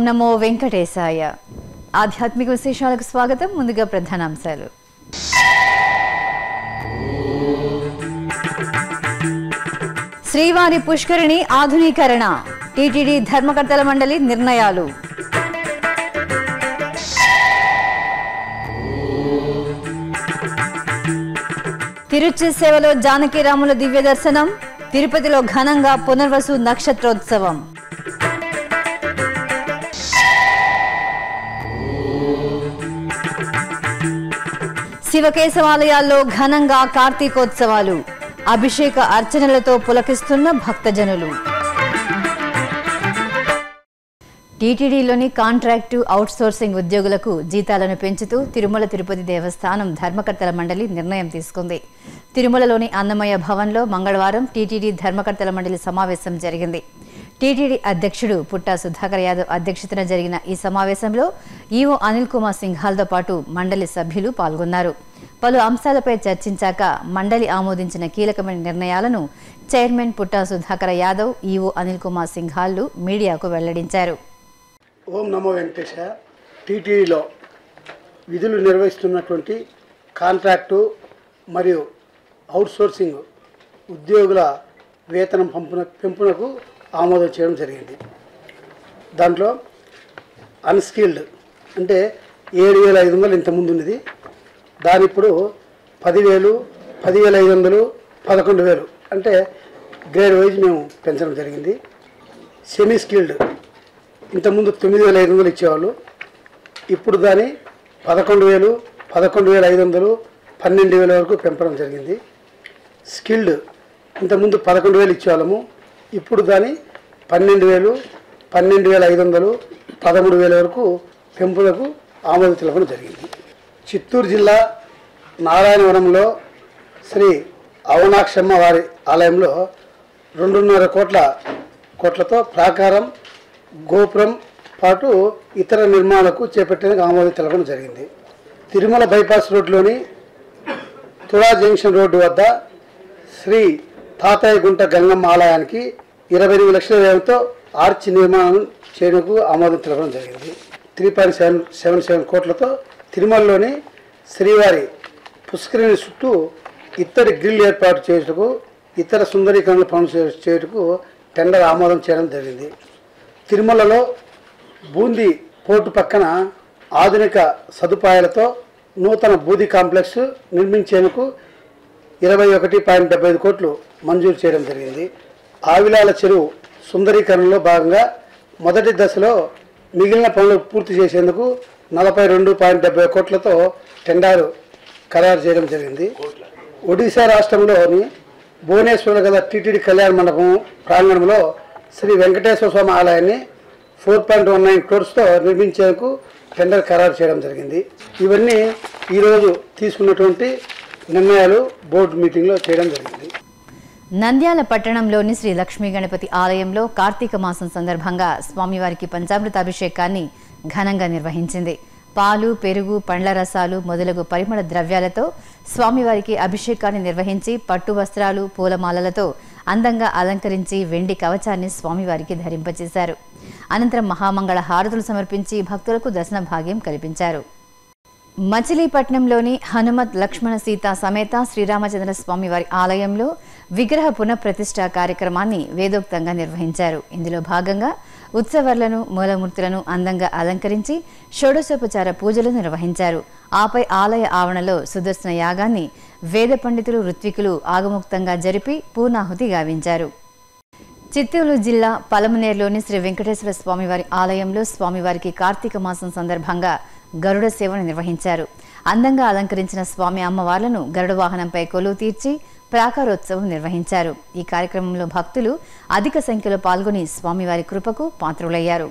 నమో వెంకటేశాయ ఆధ్యాత్మిక విశేషాలకు స్వాగతం ముందుగా ప్రధానాంశాలు శ్రీవారి పుష్కరిణి ఆధునీకరణ టీటీడీ ధర్మకర్తల మండలి నిర్ణయాలు తిరుచి సేవలో జానకిరాముల దివ్య దర్శనం తిరుపతిలో ఘనంగా పునర్వసు నక్షత్రోత్సవం శివకేశవాలయాల్లో ఘనంగా కార్తీకోత్సవాలు అభిషేక అర్చనలతో పులకిస్తున్న భక్తజనులు టీటీడీలోని కాంట్రాక్టు అవుట్సోర్సింగ్ ఉద్యోగులకు జీతాలను పెంచుతూ తిరుమల తిరుపతి దేవస్థానం ధర్మకర్తల మండలి నిర్ణయం తీసుకుంది తిరుమలలోని అన్నమయ్య భవన్లో మంగళవారం టీటీడీ ధర్మకర్తల మండలి సమావేశం జరిగింది టీటీడీ అధ్యక్షుడు పుట్టా సుధాకర్ యాదవ్ అధ్యక్షతన జరిగిన ఈ సమావేశంలో ఈవో అనిల్ కుమార్ సింఘాల్తో పాటు మండలి సభ్యులు పాల్గొన్నారు పలు అంశాలపై చర్చించాక మండలి ఆమోదించిన కీలకమైన నిర్ణయాలను చైర్మన్ పుట్టా సుధాకర్ యాదవ్ ఈవో అనిల్ కుమార్ సింఘాల్లు మీడియాకు వెల్లడించారు ఓం నమో వెంకటేశ టీటీడీలో విధులు నిర్వహిస్తున్నటువంటి కాంట్రాక్టు మరియు అవుట్సోర్సింగ్ ఉద్యోగుల వేతనం పంపున పెంపునకు ఆమోదం చేయడం జరిగింది దాంట్లో అన్స్కిల్డ్ అంటే ఏడు వేల ఐదు వందలు ఇంతకుముందు ఉన్నది దాని ఇప్పుడు పదివేలు పదివేల ఐదు వందలు పదకొండు వేలు అంటే గ్రేడ్ వైజ్ మేము పెంచడం జరిగింది సెమీ స్కిల్డ్ ఇంతకుముందు తొమ్మిది వేల ఐదు వందలు ఇచ్చేవాళ్ళు ఇప్పుడు దాన్ని పదకొండు వేలు పదకొండు వేల ఐదు వందలు పన్నెండు వేల వరకు పెంపడం జరిగింది స్కిల్డ్ ఇంతకుముందు పదకొండు వేలు ఇచ్చేవాళ్ళము ఇప్పుడు దాన్ని పన్నెండు వేలు పన్నెండు వేల ఐదు వందలు పదమూడు వేల వరకు పెంపులకు ఆమోదం తెలపడం జరిగింది చిత్తూరు జిల్లా నారాయణవరంలో శ్రీ అవనాక్షమ్మ వారి ఆలయంలో రెండున్నర కోట్ల కోట్లతో ప్రాకారం గోపురం పాటు ఇతర నిర్మాణాలకు చేపట్టేందుకు ఆమోదం తెలపడం జరిగింది తిరుమల బైపాస్ రోడ్లోని తుడా జంక్షన్ రోడ్డు వద్ద శ్రీ తాతయ్య గుంట గంగమ్మ ఆలయానికి ఇరవై ఎనిమిది లక్షల వ్యయంతో ఆర్చ్ నిర్మాణం చేయడానికి ఆమోదం తెలపడం జరిగింది three point seven seven seven కోట్లతో తిరుమలలోని శ్రీవారి పుష్కరిణి చుట్టూ ఇత్తడి గ్రిల్ ఏర్పాటు చేయుటకు ఇతర సుందరీకరణ పనులు చే- చేయుటకు టెండర్ ఆమోదం చేయడం జరిగింది తిరుమలలో బూందీ పోర్టు పక్కన ఆధునిక సదుపాయాలతో నూతన బూది కాంప్లెక్స్ నిర్మించేందుకు ఇరవై ఒకటి పాయింట్ డెబ్బై ఐదు కోట్లు మంజూరు చేయడం జరిగింది ఆవిలాల చెరువు సుందరీకరణలో భాగంగా మొదటి దశలో మిగిలిన పనులు పూర్తి చేసేందుకు నలభై రెండు పాయింట్ డెబ్బై కోట్లతో టెండర్ ఖరారు చేయడం జరిగింది ఒడిశా రాష్ట్రంలోని భువనేశ్వరంలో గల టీటీడీ కళ్యాణ మండపం ప్రాంగణంలో శ్రీ వెంకటేశ్వర స్వామి ఆలయాన్ని ఫోర్ పాయింట్ వన్ నైన్ క్రోర్స్తో నిర్మించేందుకు టెండర్ ఖరారు చేయడం జరిగింది ఇవన్నీ ఈరోజు తీసుకున్నటువంటి నిర్ణయాలు బోర్డు మీటింగ్లో చేయడం జరిగింది నంద్యాల పట్టణంలోని శ్రీ లక్ష్మీ గణపతి ఆలయంలో కార్తీక మాసం సందర్భంగా స్వామివారికి పంచామృతాభిషేకాన్ని ఘనంగా నిర్వహించింది పాలు పెరుగు పండ్ల రసాలు మొదలగు పరిమళ ద్రవ్యాలతో స్వామివారికి అభిషేకాన్ని నిర్వహించి పట్టు వస్త్రాలు పూలమాలలతో అందంగా అలంకరించి వెండి కవచాన్ని స్వామివారికి ధరింపచేశారు అనంతరం మహామంగళ హారతులు సమర్పించి భక్తులకు దర్శన భాగ్యం కల్పించారు మచిలీపట్నంలోని హనుమత్ లక్ష్మణ సీత సమేత శ్రీరామచంద్ర స్వామి వారి ఆలయంలో విగ్రహ పునఃప్రతిష్ఠ కార్యక్రమాన్ని వేదోక్తంగా నిర్వహించారు ఇందులో భాగంగా ఉత్సవాలను మూలమూర్తులను అందంగా అలంకరించి షోడశోపచార పూజలు నిర్వహించారు ఆపై ఆలయ ఆవరణలో సుదర్శన యాగాన్ని వేద పండితులు ఋత్వికులు ఆగముక్తంగా జరిపి పూర్ణాహుతి గావించారు చిత్తూరు జిల్లా పలమనేరులోని శ్రీ వెంకటేశ్వర స్వామివారి ఆలయంలో స్వామివారికి కార్తీక మాసం సందర్భంగా గరుడ సేవను నిర్వహించారు అందంగా అలంకరించిన స్వామి అమ్మవార్లను గరుడ వాహనంపై కొలువు తీర్చి ప్రాకారోత్సవం నిర్వహించారు ఈ కార్యక్రమంలో భక్తులు అధిక సంఖ్యలో పాల్గొని స్వామివారి కృపకు పాత్రులయ్యారు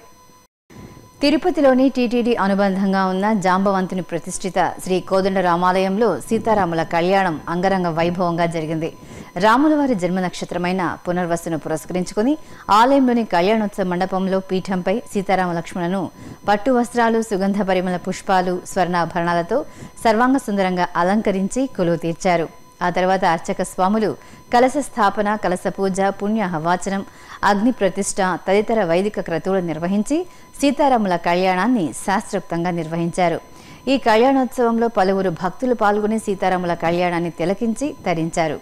తిరుపతిలోని టీటీడీ అనుబంధంగా ఉన్న జాంబవంతుని ప్రతిష్ఠిత శ్రీ కోదండ రామాలయంలో సీతారాముల కళ్యాణం అంగరంగ వైభవంగా జరిగింది రాములవారి జన్మ నక్షత్రమైన పునర్వసును పురస్కరించుకుని ఆలయంలోని కళ్యాణోత్సవ మండపంలో పీఠంపై సీతారామ లక్ష్మణులను పట్టు వస్త్రాలు సుగంధ పరిమళ పుష్పాలు స్వర్ణాభరణాలతో సర్వాంగ సుందరంగా అలంకరించి కొలువు తీర్చారు ఆ తర్వాత అర్చక స్వాములు కలశ స్థాపన కలశ పూజ పుణ్య హవాచనం అగ్ని ప్రతిష్ట తదితర వైదిక క్రతువులు నిర్వహించి సీతారాముల కళ్యాణాన్ని శాస్త్రోక్తంగా నిర్వహించారు ఈ కళ్యాణోత్సవంలో పలువురు భక్తులు పాల్గొని సీతారాముల కళ్యాణాన్ని తిలకించి తరించారు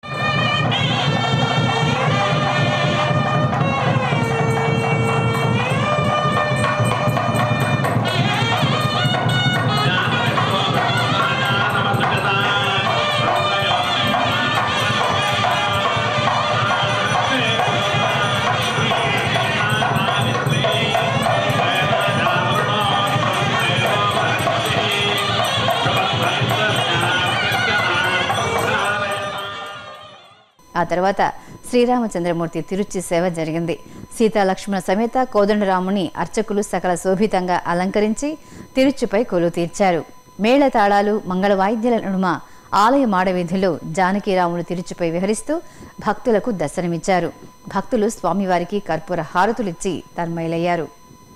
ఆ తర్వాత శ్రీరామచంద్రమూర్తి తిరుచి సేవ జరిగింది సీతాలక్ష్మణ సమేత కోదండరాముని అర్చకులు సకల శోభితంగా అలంకరించి తిరుచుపై కొలు తీర్చారు మేళ తాళాలు మంగళ వాయిద్యాల నడుమ ఆలయ మాడవీధిలో జానకీరాముడు తిరుచుపై విహరిస్తూ భక్తులకు దర్శనమిచ్చారు భక్తులు స్వామివారికి కర్పూర హారతులిచ్చి తన్మయులయ్యారు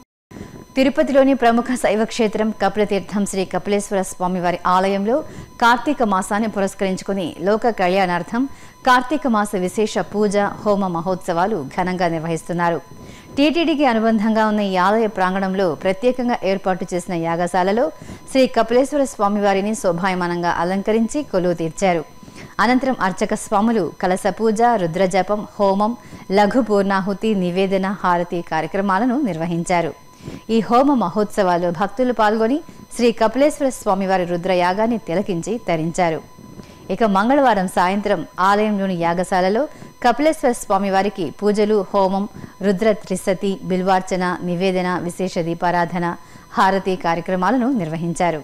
తిరుపతిలోని ప్రముఖ శైవ క్షేత్రం కపిలతీర్థం శ్రీ కపిలేశ్వర స్వామివారి ఆలయంలో కార్తీక మాసాన్ని పురస్కరించుకుని లోక కళ్యాణార్థం కార్తీక మాస విశేష పూజ హోమ మహోత్సవాలు ఘనంగా నిర్వహిస్తున్నారు టీటీడీకి అనుబంధంగా ఉన్న ఈ ఆలయ ప్రాంగణంలో ప్రత్యేకంగా ఏర్పాటు చేసిన యాగశాలలో శ్రీ కపిలేశ్వర స్వామివారిని శోభాయమానంగా అలంకరించి కొలువు తీర్చారు అనంతరం అర్చక స్వాములు కలస పూజ రుద్రజపం హోమం లఘు పూర్ణాహుతి నివేదన హారతి కార్యక్రమాలను నిర్వహించారు ఈ హోమ మహోత్సవాల్లో భక్తులు పాల్గొని శ్రీ కపిలేశ్వర స్వామివారి రుద్రయాగాన్ని తిలకించి తరించారు ఇక మంగళవారం సాయంత్రం ఆలయంలోని యాగశాలలో కపిలేశ్వర స్వామివారికి పూజలు హోమం రుద్ర త్రిశతి బిల్వార్చన నివేదన విశేష దీపారాధన హారతి కార్యక్రమాలను నిర్వహించారు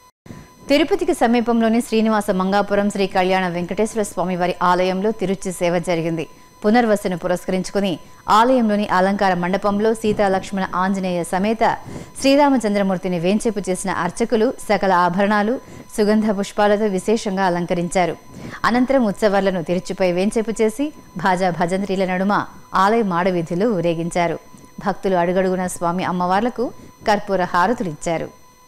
తిరుపతికి సమీపంలోని శ్రీనివాస మంగాపురం శ్రీ కళ్యాణ వెంకటేశ్వర స్వామివారి ఆలయంలో తిరుచి సేవ జరిగింది పునర్వసను పురస్కరించుకుని ఆలయంలోని అలంకార మండపంలో సీతా లక్ష్మణ ఆంజనేయ సమేత శ్రీరామచంద్రమూర్తిని వేంచేపు చేసిన అర్చకులు సకల ఆభరణాలు సుగంధ పుష్పాలతో విశేషంగా అలంకరించారు అనంతరం ఉత్సవాలను తిరుచుపై వేంచేపు చేసి భాజా భజంత్రీల నడుమ ఆలయ మాడవీధులు ఊరేగించారు భక్తులు అడుగడుగున స్వామి అమ్మవార్లకు కర్పూర హారతులిచ్చారు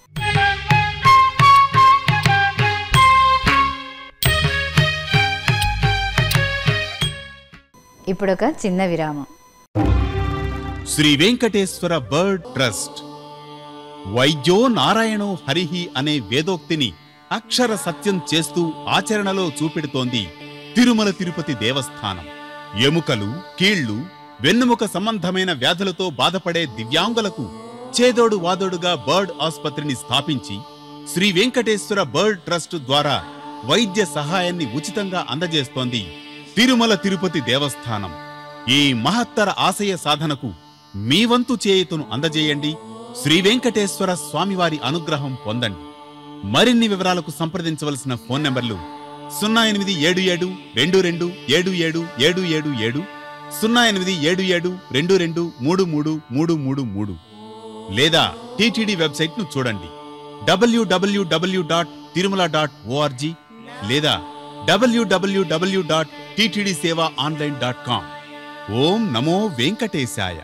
ఇప్పుడొక చిన్న విరామం శ్రీ వెంకటేశ్వర బర్డ్ ట్రస్ట్ వైద్యో నారాయణో హరిహి అనే వేదోక్తిని అక్షర సత్యం చేస్తూ ఆచరణలో చూపెడుతోంది తిరుమల తిరుపతి దేవస్థానం ఎముకలు కీళ్లు వెన్నుముక సంబంధమైన వ్యాధులతో బాధపడే దివ్యాంగులకు చేదోడు వాదోడుగా బర్డ్ ఆసుపత్రిని స్థాపించి శ్రీ వెంకటేశ్వర బర్డ్ ట్రస్ట్ ద్వారా వైద్య సహాయాన్ని ఉచితంగా అందజేస్తోంది తిరుమల తిరుపతి దేవస్థానం ఈ మహత్తర ఆశయ సాధనకు మీ వంతు చేయుతును అందజేయండి శ్రీ వెంకటేశ్వర స్వామివారి అనుగ్రహం పొందండి మరిన్ని వివరాలకు సంప్రదించవలసిన ఫోన్ నంబర్లు సున్నా ఎనిమిది ఏడు ఏడు రెండు రెండు ఏడు ఏడు ఏడు ఏడు ఏడు సున్నా ఎనిమిది ఏడు ఏడు రెండు రెండు మూడు మూడు మూడు మూడు మూడు లేదా టీటీడీ వెబ్సైట్ ను చూడండి WWW dot Tirumala dot ORG లేదా WWW dot TTD seva online dot com ఓం నమో వెంకటేశాయ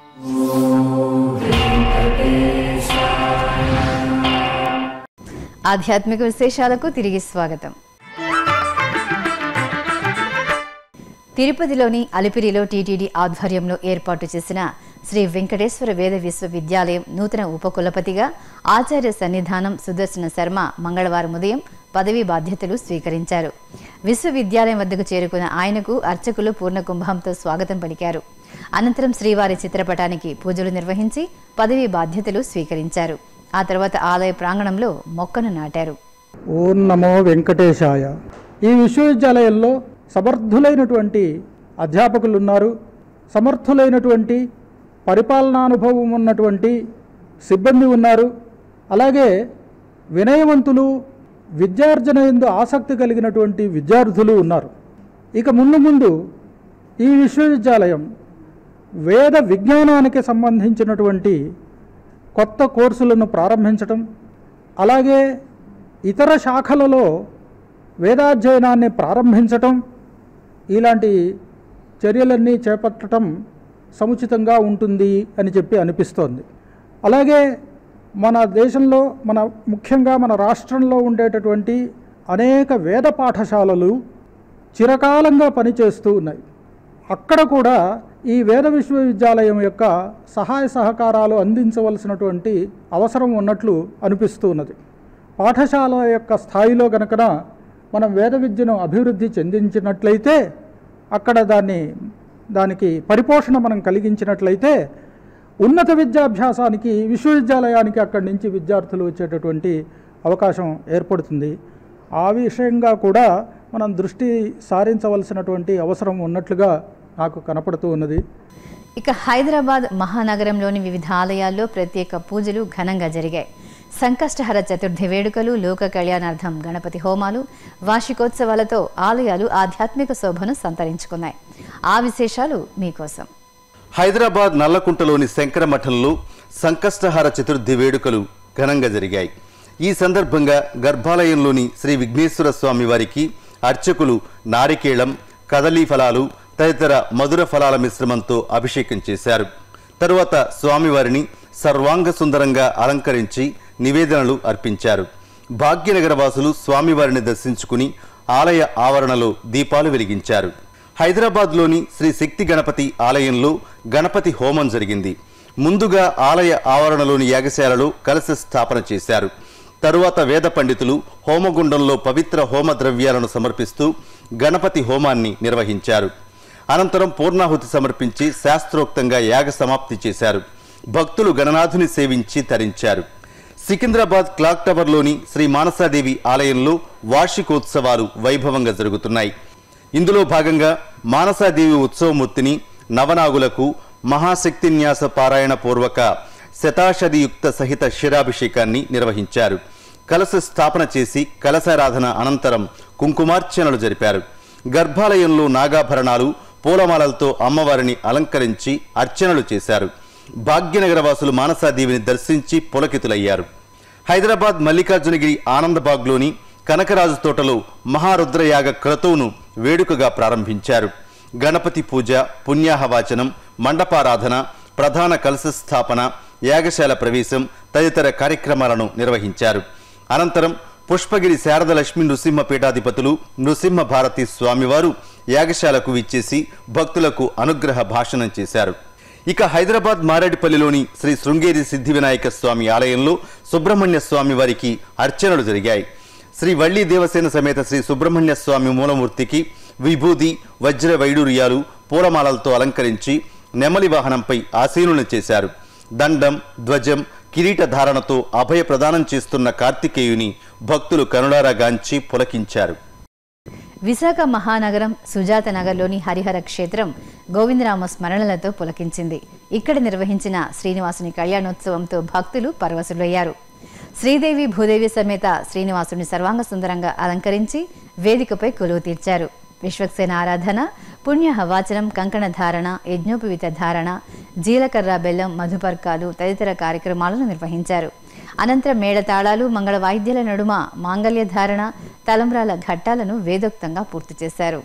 ఆధ్యాత్మిక విశేషాలకు తిరిగి స్వాగతం తిరుపతిలోని అలిపిరిలో టీటీడీ ఆధ్వర్యంలో ఏర్పాటు చేసిన శ్రీ వెంకటేశ్వర వేద విశ్వవిద్యాలయం నూతన ఉపకులపతిగా ఆచార్య సన్నిధానం సుదర్శన శర్మ మంగళవారం ఉదయం పదవీ బాధ్యతలు స్వీకరించారు విశ్వవిద్యాలయం వద్దకు చేరుకున్న ఆయనకు అర్చకులు పూర్ణ కుంభంతో స్వాగతం పలికారు అనంతరం శ్రీవారి చిత్రపటానికి పూజలు నిర్వహించి పదవీ బాధ్యతలు స్వీకరించారు ఆ తర్వాత ఆలయ ప్రాంగణంలో మొక్కను నాటారు ఓం నమో వెంకటేశాయ ఈ విశ్వవిద్యాలయంలో సమర్థులైనటువంటి అధ్యాపకులు ఉన్నారు సమర్థులైనటువంటి పరిపాలనానుభవం ఉన్నటువంటి సిబ్బంది ఉన్నారు అలాగే వినయవంతులు విద్యార్జన ఎందు ఆసక్తి కలిగినటువంటి విద్యార్థులు ఉన్నారు ఇక ముందు ముందు ఈ విశ్వవిద్యాలయం వేద విజ్ఞానానికి సంబంధించినటువంటి కొత్త కోర్సులను ప్రారంభించటం అలాగే ఇతర శాఖలలో వేదాధ్యయనాన్ని ప్రారంభించటం ఇలాంటి చర్యలన్నీ చేపట్టడం సముచితంగా ఉంటుంది అని చెప్పి అనిపిస్తోంది అలాగే మన దేశంలో మన ముఖ్యంగా మన రాష్ట్రంలో ఉండేటటువంటి అనేక వేద పాఠశాలలు చిరకాలంగా పనిచేస్తూ ఉన్నాయి అక్కడ కూడా ఈ వేద విశ్వవిద్యాలయం యొక్క సహాయ సహకారాలు అందించవలసినటువంటి అవసరం ఉన్నట్లు అనిపిస్తూ ఉన్నది పాఠశాల యొక్క స్థాయిలో గనకన మనం వేద విద్యను అభివృద్ధి చెందించినట్లయితే అక్కడ దాన్ని దానికి పరిపోషణ మనం కలిగించినట్లయితే ఉన్నత విద్యాభ్యాసానికి విశ్వవిద్యాలయానికి అక్కడి నుంచి విద్యార్థులు వచ్చేటటువంటి అవకాశం ఏర్పడుతుంది ఆ విషయంగా కూడా మనం దృష్టి సారించవలసినటువంటి అవసరం ఉన్నట్లుగా నాకు కనపడుతూ ఉన్నది ఇక హైదరాబాద్ మహానగరంలోని వివిధ ఆలయాల్లో ప్రత్యేక పూజలు ఘనంగా జరిగాయి సంకష్టహర చతుర్థి వేడుకలు లోక కళ్యాణార్థం గణపతి హోమాలు వార్షికోత్సవాలతో ఆలయాలు ఆధ్యాత్మిక శోభను సంతరించుకున్నాయి ఆ విశేషాలు మీకోసం హైదరాబాద్ నల్లకుంటలోని శంకర మఠంలో సంకష్టహార చతుర్థి వేడుకలు ఘనంగా జరిగాయి ఈ సందర్భంగా గర్భాలయంలోని శ్రీ విఘ్నేశ్వర స్వామి వారికి అర్చకులు నారికేళం కదలీ ఫలాలు తదితర మధుర ఫలాల మిశ్రమంతో అభిషేకం చేశారు తరువాత స్వామివారిని సర్వాంగ సుందరంగా అలంకరించి నివేదనలు అర్పించారు భాగ్యనగర వాసులు స్వామివారిని దర్శించుకుని ఆలయ ఆవరణలో దీపాలు వెలిగించారు హైదరాబాద్లోని శ్రీ శక్తి గణపతి ఆలయంలో గణపతి హోమం జరిగింది ముందుగా ఆలయ ఆవరణలోని యాగశాలలో కలశ స్థాపన చేశారు తరువాత వేద పండితులు హోమగుండంలో పవిత్ర హోమ ద్రవ్యాలను సమర్పిస్తూ గణపతి హోమాన్ని నిర్వహించారు అనంతరం పూర్ణాహుతి సమర్పించి శాస్త్రోక్తంగా యాగ సమాప్తి చేశారు భక్తులు గణనాథుని సేవించి తరించారు సికింద్రాబాద్ క్లాక్ టవర్లోని శ్రీ మానసాదేవి ఆలయంలో వార్షికోత్సవాలు వైభవంగా జరుగుతున్నాయి ఇందులో భాగంగా మానసాదేవి ఉత్సవమూర్తిని నవనాగులకు మహాశక్తిన్యాస పారాయణ పూర్వక శతాషధియుక్త సహిత క్షీరాభిషేకాన్ని నిర్వహించారు కలశ స్థాపన చేసి కలశారాధన అనంతరం కుంకుమార్చనలు జరిపారు గర్భాలయంలో నాగాభరణాలు పూలమాలలతో అమ్మవారిని అలంకరించి అర్చనలు చేశారు భాగ్యనగర వాసులు మానసాదేవిని దర్శించి పులకితులయ్యారు హైదరాబాద్ మల్లికార్జునగిరి ఆనందబాగ్లోని కనకరాజు తోటలో మహారుద్రయాగ క్రతువును వేడుకగా ప్రారంభించారు గణపతి పూజ పుణ్యాహవాచనం మండపారాధన ప్రధాన కలశ స్థాపన యాగశాల ప్రవేశం తదితర కార్యక్రమాలను నిర్వహించారు అనంతరం పుష్పగిరి శారద లక్ష్మీ నృసింహ పీఠాధిపతులు నృసింహ భారతి స్వామివారు యాగశాలకు విచ్చేసి భక్తులకు అనుగ్రహ భాషణం చేశారు ఇక హైదరాబాద్ మారేడుపల్లిలోని శ్రీ శృంగేరి సిద్ధి వినాయక స్వామి ఆలయంలో సుబ్రహ్మణ్య స్వామి వారికి అర్చనలు జరిగాయి శ్రీ వల్లి దేవసేన సమేత శ్రీ సుబ్రహ్మణ్య స్వామి మూలమూర్తికి విభూది వజ్ర వైడూర్యాలు పూలమాలలతో అలంకరించి నెమలి వాహనంపై ఆసీనులను చేశారు దండం ధ్వజం కిరీట ధారణతో అభయ ప్రదానం చేస్తున్న కార్తికేయుని భక్తులు కనులారా గాంచి పులకించారు విశాఖ మహానగరం సుజాత నగర్లోని హరిహర క్షేత్రం గోవిందరామ స్మరణలతో పులకించింది ఇక్కడ నిర్వహించిన శ్రీనివాసుని కళ్యాణోత్సవంతో భక్తులు పరవశులయ్యారు శ్రీదేవి భూదేవి సమేత శ్రీనివాసుని సర్వాంగ సుందరంగా అలంకరించి వేదికపై కొలువు తీర్చారు విశ్వక్సేన ఆరాధన పుణ్య వాచనం కంకణ ధారణ యజ్ఞోపవిత ధారణ జీలకర్ర బెల్లం మధుపర్కాలు తదితర కార్యక్రమాలను నిర్వహించారు అనంతరం మేళతాళాలు మంగళ వాయిద్యాల నడుమ మాంగళ్య ధారణ తలంబ్రాల ఘట్టాలను వేదోక్తంగా పూర్తి చేశారు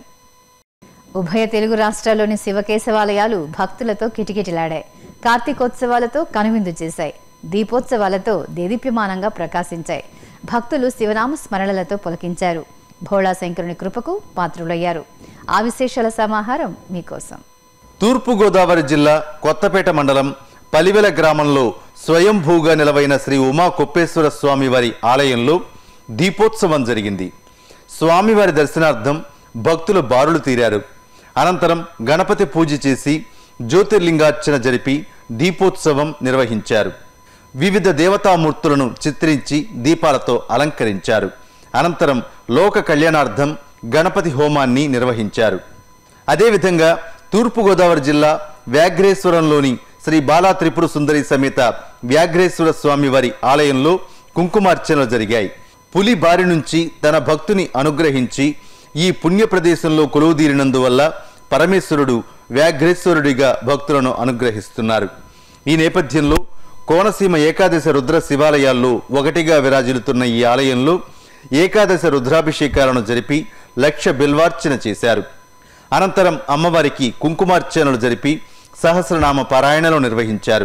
ఉభయ తెలుగు రాష్ట్రాల్లోని శివకేశవాలయాలు భక్తులతో కిటకిటలాడాయి కార్తీకోత్సవాలతో కనువిందు చేశాయి దీపోత్సవాలతో దేదీప్యమానంగా ప్రకాశించాయి భక్తులు శివనామ స్మరణలతో పులకించారు భోళా శంకరుని కృపకు పాత్రులయ్యారు ఆ విశేషాల సమాహారం మీకోసం తూర్పుగోదావరి జిల్లా కొత్తపేట మండలం పలివెల గ్రామంలో స్వయంభూగా నిలవైన శ్రీ ఉమా కొప్పేశ్వర స్వామి వారి ఆలయంలో దీపోత్సవం జరిగింది స్వామివారి దర్శనార్థం భక్తులు బారులు తీరారు అనంతరం గణపతి పూజ చేసి జ్యోతిర్లింగార్చన జరిపి దీపోత్సవం నిర్వహించారు వివిధ దేవతామూర్తులను చిత్రించి దీపాలతో అలంకరించారు అనంతరం లోక కళ్యాణార్థం గణపతి హోమాన్ని నిర్వహించారు అదేవిధంగా తూర్పుగోదావరి జిల్లా వ్యాఘ్రేశ్వరంలోని శ్రీ బాలా త్రిపుర సుందరి సమేత వ్యాఘ్రేశ్వర స్వామి వారి ఆలయంలో కుంకుమార్చనలు జరిగాయి పులి బారి నుంచి తన భక్తుని అనుగ్రహించి ఈ పుణ్య ప్రదేశంలో కొలువుదీరినందువల్ల పరమేశ్వరుడు వ్యాఘ్రేశ్వరుడిగా భక్తులను అనుగ్రహిస్తున్నారు ఈ నేపథ్యంలో కోనసీమ ఏకాదశ రుద్ర శివాలయాల్లో ఒకటిగా విరాజిల్లుతున్న ఈ ఆలయంలో ఏకాదశ రుద్రాభిషేకాలను జరిపి లక్ష బిల్వార్చన చేశారు అనంతరం అమ్మవారికి కుంకుమార్చనలు జరిపి సహస్రనామ పారాయణలు నిర్వహించారు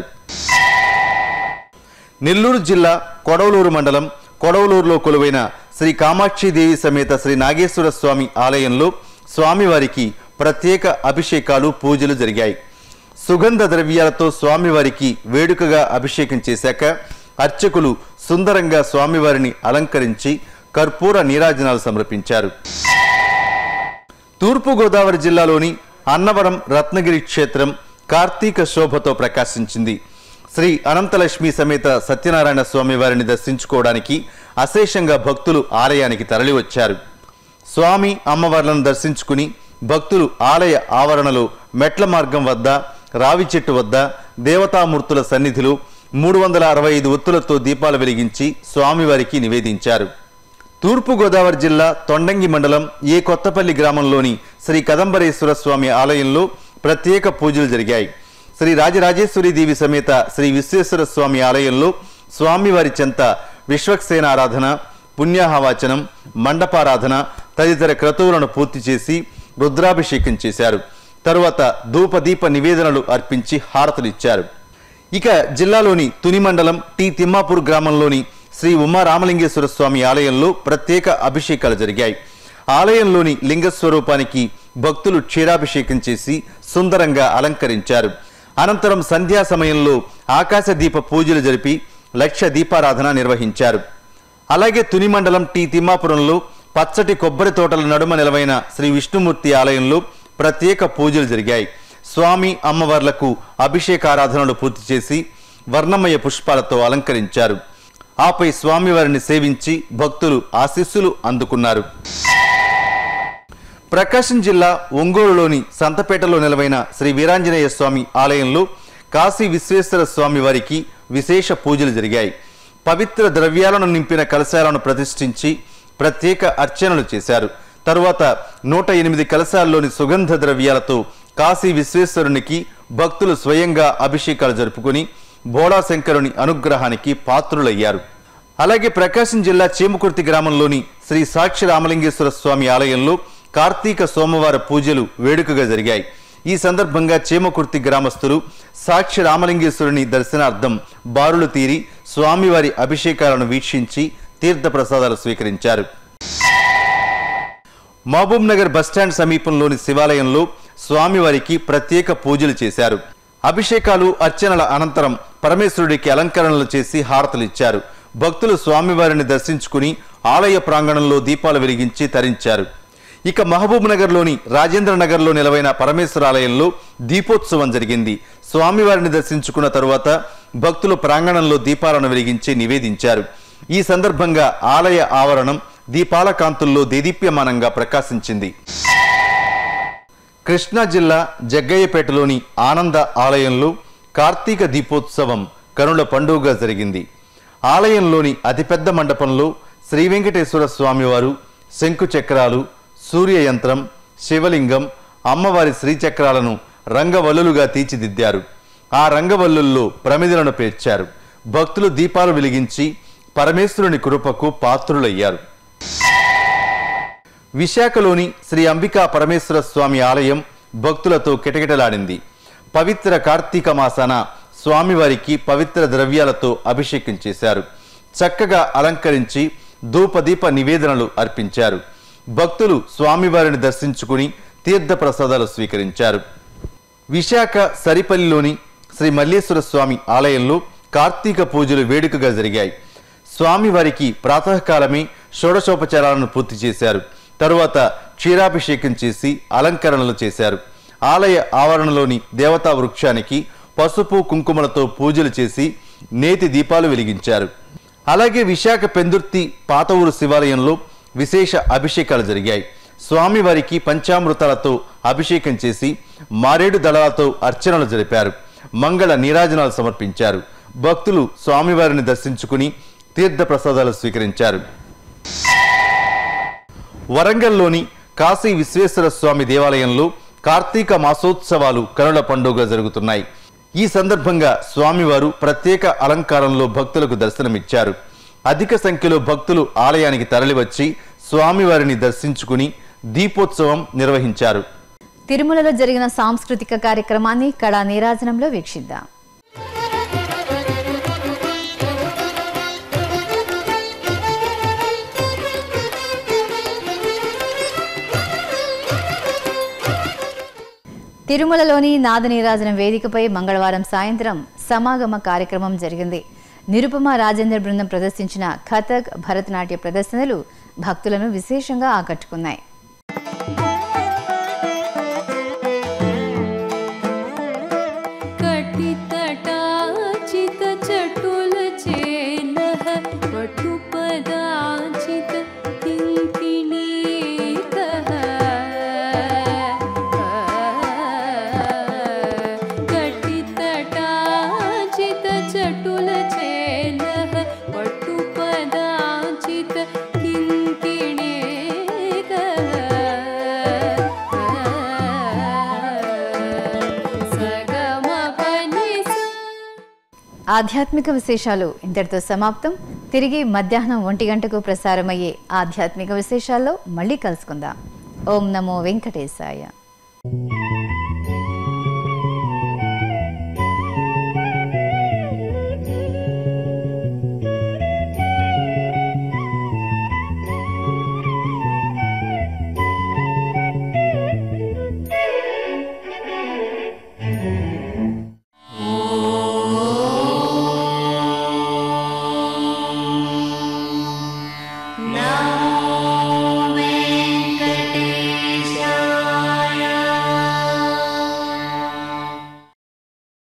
నెల్లూరు జిల్లా కొడవలూరు మండలం కొడవలూరులో కొలువైన శ్రీ కామాక్షిదేవి సమేత శ్రీ నాగేశ్వర స్వామి ఆలయంలో స్వామివారికి ప్రత్యేక అభిషేకాలు పూజలు జరిగాయి సుగంధ ద్రవ్యాలతో స్వామివారికి వేడుకగా అభిషేకం చేశాక అర్చకులు సుందరంగా స్వామివారిని అలంకరించి కర్పూర నీరాజనాలు సమర్పించారు తూర్పుగోదావరి జిల్లాలోని అన్నవరం రత్నగిరి క్షేత్రం కార్తీక శోభతో ప్రకాశించింది శ్రీ అనంతలక్ష్మి సమేత సత్యనారాయణ స్వామి వారిని దర్శించుకోవడానికి అశేషంగా భక్తులు ఆలయానికి తరలివచ్చారు స్వామి అమ్మవార్లను దర్శించుకుని భక్తులు ఆలయ ఆవరణలో మెట్ల మార్గం వద్ద రావి చెట్టు వద్ద దేవతామూర్తుల సన్నిధిలో మూడు వందల అరవై ఐదు ఒత్తులతో దీపాలు వెలిగించి స్వామివారికి నివేదించారు తూర్పుగోదావరి జిల్లా తొండంగి మండలం ఏ కొత్తపల్లి గ్రామంలోని శ్రీ కదంబరేశ్వర స్వామి ఆలయంలో ప్రత్యేక పూజలు జరిగాయి శ్రీ రాజరాజేశ్వరి దేవి సమేత శ్రీ విశ్వేశ్వర స్వామి ఆలయంలో స్వామివారి చెంత విశ్వక్సేన ఆరాధన పుణ్యాహవాచనం మండపారాధన తదితర క్రతువులను పూర్తి చేసి రుద్రాభిషేకం చేశారు తరువాత ధూపదీప నివేదనలు అర్పించి హారతులిచ్చారు ఇక జిల్లాలోని తుని మండలం టి తిమ్మాపూర్ గ్రామంలోని శ్రీ ఉమా రామలింగేశ్వర స్వామి ఆలయంలో ప్రత్యేక అభిషేకాలు జరిగాయి ఆలయంలోని లింగ స్వరూపానికి భక్తులు క్షీరాభిషేకం చేసి సుందరంగా అలంకరించారు అనంతరం సంధ్యా సమయంలో ఆకాశ దీప పూజలు జరిపి లక్ష దీపారాధన నిర్వహించారు అలాగే తుని మండలం టి తిమ్మాపురంలో పచ్చటి కొబ్బరి తోటల నడుమ నిలవైన శ్రీ విష్ణుమూర్తి ఆలయంలో ప్రత్యేక పూజలు జరిగాయి స్వామి అమ్మవార్లకు అభిషేకారాధనలు పూర్తి చేసి వర్ణమయ పుష్పాలతో అలంకరించారు ఆపై స్వామివారిని సేవించి భక్తులు ఆశీస్సులు అందుకున్నారు ప్రకాశం జిల్లా ఒంగోలులోని సంతపేటలో నిలవైన శ్రీ వీరాంజనేయ స్వామి ఆలయంలో కాశీ విశ్వేశ్వర స్వామి వారికి విశేష పూజలు జరిగాయి పవిత్ర ద్రవ్యాలను నింపిన కలశాలను ప్రతిష్ఠించి ప్రత్యేక అర్చనలు చేశారు తరువాత నూట ఎనిమిది కలశాల్లోని సుగంధ ద్రవ్యాలతో కాశీ విశ్వేశ్వరునికి భక్తులు స్వయంగా అభిషేకాలు జరుపుకుని బోడాశంకరుని అనుగ్రహానికి పాత్రులయ్యారు అలాగే ప్రకాశం జిల్లా చీమకుర్తి గ్రామంలోని శ్రీ సాక్షి రామలింగేశ్వర స్వామి ఆలయంలో కార్తీక సోమవార పూజలు వేడుకగా జరిగాయి ఈ సందర్భంగా చీమకుర్తి గ్రామస్తులు సాక్షి రామలింగేశ్వరుని దర్శనార్థం బారులు తీరి స్వామివారి అభిషేకాలను వీక్షించి తీర్థప్రసాదాలు స్వీకరించారు మహబూబ్ నగర్ బస్టాండ్ సమీపంలోని శివాలయంలో స్వామివారికి ప్రత్యేక పూజలు చేశారు అభిషేకాలు అర్చనల అనంతరం పరమేశ్వరుడికి అలంకరణలు చేసి హారతలిచ్చారు భక్తులు స్వామివారిని దర్శించుకుని ఆలయ ప్రాంగణంలో దీపాలు వెలిగించి తరించారు ఇక మహబూబ్ నగర్లోని రాజేంద్ర నగర్లో నిలవైన పరమేశ్వర ఆలయంలో దీపోత్సవం జరిగింది స్వామివారిని దర్శించుకున్న తరువాత భక్తులు ప్రాంగణంలో దీపాలను వెలిగించి నివేదించారు ఈ సందర్భంగా ఆలయ ఆవరణం దీపాల కాంతుల్లో దేదీప్యమానంగా ప్రకాశించింది కృష్ణా జిల్లా జగ్గయ్యపేటలోని ఆనంద ఆలయంలో కార్తీక దీపోత్సవం కనుల పండుగగా జరిగింది ఆలయంలోని అతిపెద్ద మండపంలో శ్రీ వెంకటేశ్వర స్వామివారు శంకు చక్రాలు సూర్య యంత్రం శివలింగం అమ్మవారి శ్రీచక్రాలను రంగవల్లులుగా తీర్చిదిద్దారు ఆ రంగవల్లుల్లో ప్రమిదలను పేర్చారు భక్తులు దీపాలు వెలిగించి పరమేశ్వరుని కృపకు పాత్రులయ్యారు విశాఖలోని శ్రీ అంబికా పరమేశ్వర స్వామి ఆలయం భక్తులతో కిటకిటలాడింది పవిత్ర కార్తీక మాసాన స్వామివారికి పవిత్ర ద్రవ్యాలతో అభిషేకం చేశారు చక్కగా అలంకరించి ధూపదీప నివేదనలు అర్పించారు భక్తులు స్వామివారిని దర్శించుకుని తీర్థ ప్రసాదాలు స్వీకరించారు విశాఖ సరిపల్లిలోని శ్రీ మల్లేశ్వర స్వామి ఆలయంలో కార్తీక పూజలు వేడుకగా జరిగాయి స్వామివారికి ప్రాతకాలమే షోడశోపచారాలను పూర్తి చేశారు తరువాత క్షీరాభిషేకం చేసి అలంకరణలు చేశారు ఆలయ ఆవరణలోని దేవతా వృక్షానికి పసుపు కుంకుమలతో పూజలు చేసి నేతి దీపాలు వెలిగించారు అలాగే విశాఖ పెందుర్తి పాత ఊరు శివాలయంలో విశేష అభిషేకాలు జరిగాయి స్వామివారికి పంచామృతాలతో అభిషేకం చేసి మారేడు దళాలతో అర్చనలు జరిపారు మంగళ నీరాజనాలు సమర్పించారు భక్తులు స్వామివారిని దర్శించుకుని తీర్థ ప్రసాదాలు స్వీకరించారు వరంగల్లోని కాశీ విశ్వేశ్వర స్వామి దేవాలయంలో కార్తీక మాసోత్సవాలు కనుల పండుగ జరుగుతున్నాయి ఈ సందర్భంగా స్వామివారు ప్రత్యేక అలంకారంలో భక్తులకు దర్శనమిచ్చారు అధిక సంఖ్యలో భక్తులు ఆలయానికి తరలివచ్చి స్వామివారిని దర్శించుకుని దీపోత్సవం నిర్వహించారు తిరుమలలో జరిగిన సాంస్కృతిక కార్యక్రమాన్ని కళా నీరాజనంలో వీక్షిద్దాం తిరుమలలోని నాదనీరాజనం వేదికపై మంగళవారం సాయంత్రం సమాగమ కార్యక్రమం జరిగింది నిరుపమ రాజేంద్ర బృందం ప్రదర్శించిన కథక్ భరతనాట్య ప్రదర్శనలు భక్తులను విశేషంగా ఆకట్టుకున్నాయి कटितटाचित चटुल चेनः पटुपदाचित किङ्किणीकः कटितटाचित चटुल चेनः पटुपदाचित किङ्किणीकः सगमपनिस ఆధ్యాత్మిక విశేషాలు ఇంతటితో సమాప్తం తిరిగి మధ్యాహ్నం ఒంటి గంటకు ప్రసారమయ్యే ఆధ్యాత్మిక విశేషాల్లో మళ్ళీ కలుసుకుందాం ఓం నమో వెంకటేశాయ